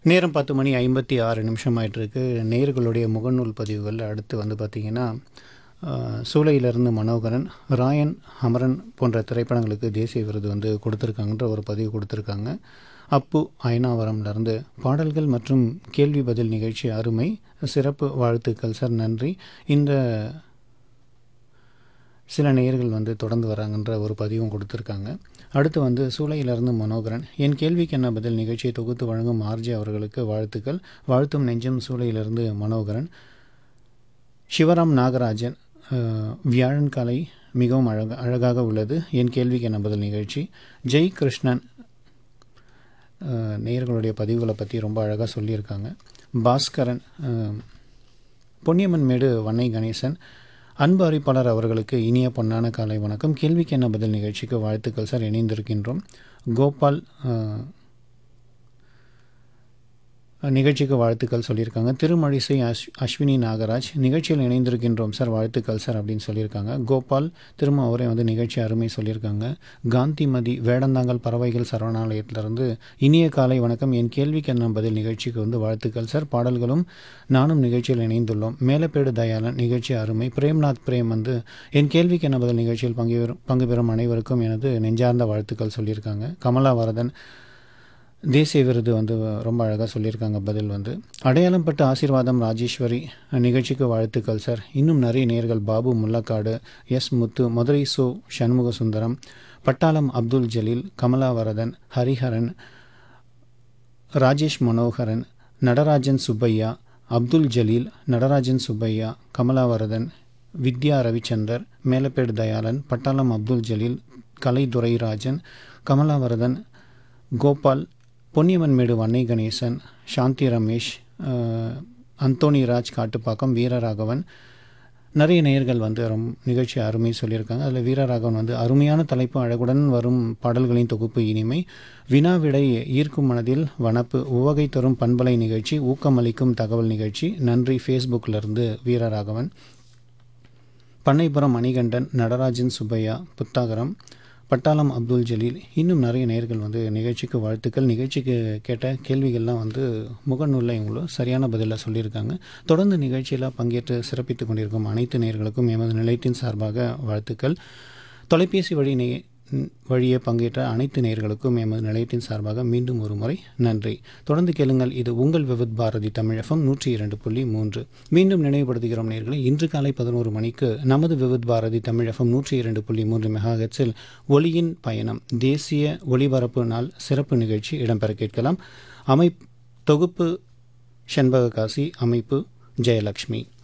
நேரம் பத்து மணி ஐம்பத்தி ஆறு நிமிஷம் ஆயிட்டிருக்கு நேர்களுடைய முகநூல் பதிவுகள் அடுத்து வந்து பார்த்திங்கன்னா அஹ், சூளையிலிருந்து மனோகரன் ராயன் அமரன் போன்ற திரைப்படங்களுக்கு தேசிய விருது வந்து கொடுத்துருக்காங்கன்ற ஒரு பதிவு கொடுத்துருக்காங்க அப்பு அயனாவரம்லேருந்து பாடல்கள் மற்றும் கேள்வி பதில் நிகழ்ச்சி அருமை சிறப்பு வாழ்த்துக்கள் சார் நன்றி இந்த சில நேயர்கள் வந்து தொடர்ந்து வராங்கன்ற ஒரு பதிவும் கொடுத்துருக்காங்க அடுத்து வந்து சூளையிலிருந்து மனோகரன் என் கேள்விக்கு என்ன பதில் நிகழ்ச்சியை தொகுத்து வழங்கும் ஆர்ஜே அவர்களுக்கு வாழ்த்துக்கள் வாழ்த்தும் நெஞ்சம் சூளையிலிருந்து மனோகரன் சிவராம் நாகராஜன் அஹ், வியாழன் காலை மிகவும் அழக அழகாக உள்ளது என் கேள்விக்கு என்ன பதில் நிகழ்ச்சி ஜெய் கிருஷ்ணன் அஹ், நேயர்களுடைய பதிவுகளை பற்றி ரொம்ப அழகாக சொல்லியிருக்காங்க பாஸ்கரன் அஹ், பொன்னியம்மன் மேடு வன்னை கணேசன் அன்பு அறிப்பாளர் அவர்களுக்கு இனிய பொன்னான காலை வணக்கம் கேள்விக்கு என்ன பதில் நிகழ்ச்சிக்கு வாழ்த்துக்கள் சார் இணைந்திருக்கின்றோம் கோபால் அஹ், நிகழ்ச்சிக்கு வாழ்த்துக்கள் சொல்லியிருக்காங்க திருமழிசை அஸ் அஸ்வினி நாகராஜ் நிகழ்ச்சியில் இணைந்திருக்கின்றோம் சார் வாழ்த்துக்கள் சார் அப்படின்னு சொல்லியிருக்காங்க கோபால் திரும்ப அவரே வந்து நிகழ்ச்சி அருமை சொல்லியிருக்காங்க காந்திமதி வேடந்தாங்கல் பறவைகள் சரணாலயத்திலிருந்து இனிய காலை வணக்கம் என் கேள்விக்கு என்ன பதில் நிகழ்ச்சிக்கு வந்து வாழ்த்துக்கள் சார் பாடல்களும் நானும் நிகழ்ச்சியில் இணைந்துள்ளோம் மேலப்பேடு தயாளன் நிகழ்ச்சி அருமை பிரேம்நாத் பிரேம் வந்து என் கேள்விக்கு என்ன பதில் நிகழ்ச்சியில் பங்கு பெறும் பங்கு பெறும் அனைவருக்கும் எனது நெஞ்சார்ந்த வாழ்த்துக்கள் சொல்லியிருக்காங்க கமலா வரதன் தேசிய விருது வந்து ரொம்ப அழகாக சொல்லியிருக்காங்க பதில் வந்து அடையாளம் பட்டு ஆசீர்வாதம் ராஜேஸ்வரி நிகழ்ச்சிக்கு வாழ்த்துக்கள் சார் இன்னும் நிறைய நேர்கள் பாபு முல்லக்காடு எஸ் முத்து மதுரை சோ சண்முக சுந்தரம் பட்டாளம் அப்துல் ஜலீல் கமலா வரதன் ஹரிஹரன் ராஜேஷ் மனோகரன் நடராஜன் சுப்பையா அப்துல் ஜலீல் நடராஜன் சுப்பையா கமலாவரதன் வித்யா ரவிச்சந்தர் மேலப்பேடு தயாளன் பட்டாளம் அப்துல் ஜலீல் கலை துரைராஜன் கமலாவரதன் கோபால் பொன்னியம்மன் மேடு வன்னை கணேசன் சாந்தி ரமேஷ் அஹ், அந்தோணி ராஜ் காட்டுப்பாக்கம் வீரராகவன் நிறைய நேயர்கள் வந்து ரொம்ப நிகழ்ச்சி அருமை சொல்லியிருக்காங்க அதில் வீரராகவன் வந்து அருமையான தலைப்பு அழகுடன் வரும் பாடல்களின் தொகுப்பு இனிமை வினாவிடை ஈர்க்கும் மனதில் வனப்பு உவகை தரும் பண்பலை நிகழ்ச்சி ஊக்கமளிக்கும் தகவல் நிகழ்ச்சி நன்றி ஃபேஸ்புக்கிலிருந்து வீரராகவன் பண்ணைப்புறம் மணிகண்டன் நடராஜன் சுப்பையா புத்தாகரம் பட்டாளம் அப்துல் ஜலீல் இன்னும் நிறைய நேர்கள் வந்து நிகழ்ச்சிக்கு வாழ்த்துக்கள் நிகழ்ச்சிக்கு கேட்ட கேள்விகள்லாம் வந்து முகநூலில் இவங்களும் சரியான பதிலாக சொல்லியிருக்காங்க தொடர்ந்து நிகழ்ச்சியில் பங்கேற்று சிறப்பித்து கொண்டிருக்கும் அனைத்து நேர்களுக்கும் எமது நிலையத்தின் சார்பாக வாழ்த்துக்கள் தொலைபேசி வழி நே வழியே பங்கேற்ற அனைத்து நேயர்களுக்கும் எமது நிலையத்தின் சார்பாக மீண்டும் ஒரு முறை நன்றி தொடர்ந்து கேளுங்கள் இது உங்கள் விவித் பாரதி தமிழகம் நூற்றி இரண்டு புள்ளி மூன்று மீண்டும் நினைவுபடுத்துகிறோம் நேர்களை இன்று காலை பதினோரு மணிக்கு நமது விவித் பாரதி தமிழகம் நூற்றி இரண்டு புள்ளி மூன்று மெகாஹெட்ஸில் ஒளியின் பயணம் தேசிய ஒளிபரப்பு நாள் சிறப்பு நிகழ்ச்சி இடம்பெற கேட்கலாம் அமை தொகுப்பு செண்பக காசி அமைப்பு ஜெயலக்ஷ்மி